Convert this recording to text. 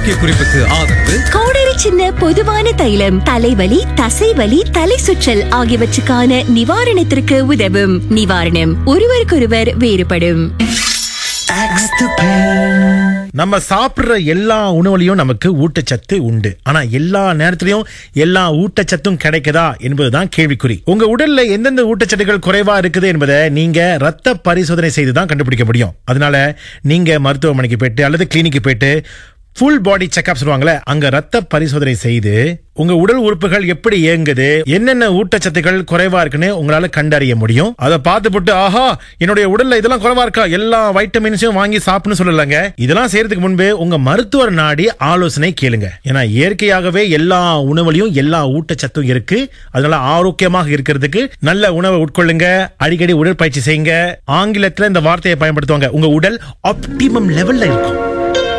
முக்கிய குறிப்புக்கு ஆதரவு கோடரி சின்ன பொதுவான தைலம் தலைவலி தசைவலி தலை சுற்றல் ஆகியவற்றுக்கான நிவாரணத்திற்கு உதவும் நிவாரணம் ஒருவருக்கொருவர் வேறுபடும் நம்ம சாப்பிடுற எல்லா உணவுலையும் நமக்கு ஊட்டச்சத்து உண்டு ஆனா எல்லா நேரத்திலையும் எல்லா ஊட்டச்சத்தும் கிடைக்குதா என்பதுதான் கேள்விக்குறி உங்க உடல்ல எந்தெந்த ஊட்டச்சத்துக்கள் குறைவா இருக்குது என்பதை நீங்க ரத்த பரிசோதனை செய்து தான் கண்டுபிடிக்க முடியும் அதனால நீங்க மருத்துவமனைக்கு போயிட்டு அல்லது கிளினிக்கு போயிட்டு ஃபுல் பாடி செக்அப் சொல்லுவாங்கல்ல அங்க ரத்த பரிசோதனை செய்து உங்க உடல் உறுப்புகள் எப்படி இயங்குது என்னென்ன ஊட்டச்சத்துக்கள் குறைவா இருக்குன்னு உங்களால கண்டறிய முடியும் அதை பார்த்து போட்டு ஆஹா என்னுடைய உடல்ல இதெல்லாம் குறைவா இருக்கா எல்லா வைட்டமின்ஸையும் வாங்கி சாப்பிடணும் சொல்லலங்க இதெல்லாம் செய்யறதுக்கு முன்பு உங்க மருத்துவர் நாடி ஆலோசனை கேளுங்க ஏன்னா இயற்கையாகவே எல்லா உணவுலையும் எல்லா ஊட்டச்சத்தும் இருக்கு அதனால ஆரோக்கியமாக இருக்கிறதுக்கு நல்ல உணவை உட்கொள்ளுங்க அடிக்கடி உடற்பயிற்சி செய்யுங்க ஆங்கிலத்துல இந்த வார்த்தையை பயன்படுத்துவாங்க உங்க உடல் ஆப்டிமம் லெவல்ல இருக்கும்